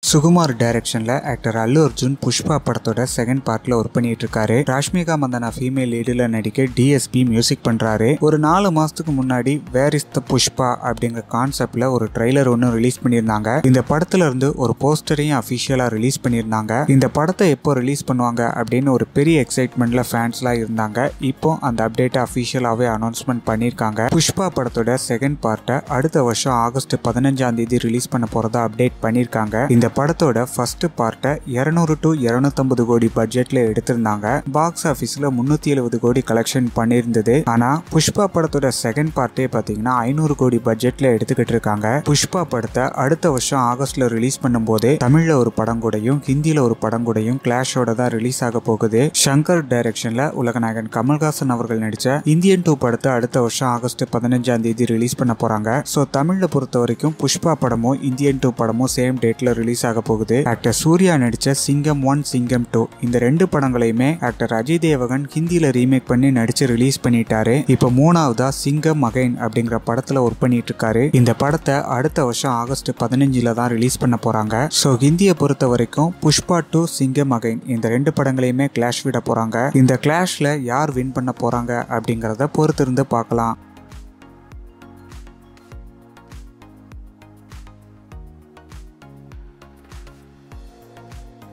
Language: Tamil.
சுகுமார் டைரக்ஷன்ல ஆக்டர் அல்லு அர்ஜுன் புஷ்பா படத்தோட செகண்ட் பார்ட்ல ஒர்க் பண்ணிட்டு இருக்காரு ராஷ்மிகா மந்தனா ஃபீமேல் லீடில் நடிக்க டிஎஸ்பி மியூசிக் பண்றாரு ஒரு நாலு மாசத்துக்கு முன்னாடி வேர் இஸ் த புஷ்பா அப்படிங்கிற கான்செப்ட்ல ஒரு ட்ரைலர் ஒன்று ரிலீஸ் பண்ணியிருந்தாங்க இந்த படத்துல இருந்து ஒரு போஸ்டரையும் அஃபிஷியலா ரிலீஸ் பண்ணியிருந்தாங்க இந்த படத்தை எப்போ ரிலீஸ் பண்ணுவாங்க அப்படின்னு ஒரு பெரிய எக்ஸைட்மெண்ட்ல ஃபேன்ஸ்லாம் இருந்தாங்க இப்போ அந்த அப்டேட்டை அஃபிஷியலாகவே அனௌன்ஸ்மெண்ட் பண்ணியிருக்காங்க புஷ்பா படத்தோட செகண்ட் பார்ட்டை அடுத்த வருஷம் ஆகஸ்ட் பதினஞ்சாம் தேதி ரிலீஸ் பண்ண போறதா அப்டேட் பண்ணியிருக்காங்க இந்த படத்தோட ஃபர்ஸ்ட் பார்ட்டை இருநூறு டு இருநூத்தம்பது கோடி பட்ஜெட்ல எடுத்திருந்தாங்க பாக்ஸ் ஆஃபீஸ்ல முன்னூத்தி எழுபது கோடி கலெக்ஷன் பண்ணியிருந்தது ஆனா புஷ்பா படத்தோட செகண்ட் பார்ட்டே பாத்தீங்கன்னா ஐநூறு கோடி பட்ஜெட்ல எடுத்துக்கிட்டு இருக்காங்க புஷ்பா படத்தை அடுத்த வருஷம் ஆகஸ்ட்ல ரிலீஸ் பண்ணும்போது தமிழ்ல ஒரு படம் கூடயும் ஹிந்தியில ஒரு படம் கூடயும் கிளாஷோட தான் ரிலீஸ் ஆக போகுது சங்கர் டைரக்ஷன்ல உலகநாயகன் கமல்ஹாசன் அவர்கள் நடிச்ச இந்தியன் டூ படத்தை அடுத்த வருஷம் ஆகஸ்ட் பதினஞ்சாம் தேதி ரிலீஸ் பண்ண போறாங்க ஸோ தமிழ்ல பொறுத்த வரைக்கும் புஷ்பா படமும் இந்தியன் டூ படமும் சேம் டேட்ல ரிலீஸ் ஆக போகுது ஆக்டர் சூர்யா நடிச்ச சிங்கம் ஒன் சிங்கம் டூ இந்த ரெண்டு படங்களையுமே ஆக்டர் அஜய் தேவகன் ஹிந்தியில ரீமேக் பண்ணி நடிச்சு ரிலீஸ் பண்ணிட்டாரு இப்போ மூணாவதா சிங்கம் அகைன் அப்படிங்கிற படத்துல ஒர்க் பண்ணிட்டு இருக்காரு இந்த படத்தை அடுத்த வருஷம் ஆகஸ்ட் பதினஞ்சுல தான் ரிலீஸ் பண்ண போறாங்க ஸோ ஹிந்தியை பொறுத்த வரைக்கும் புஷ்பா டூ சிங்கம் அகைன் இந்த ரெண்டு படங்களையுமே கிளாஷ் விட போறாங்க இந்த கிளாஷ்ல யார் வின் பண்ண போறாங்க அப்படிங்கறத பொறுத்திருந்து பார்க்கலாம்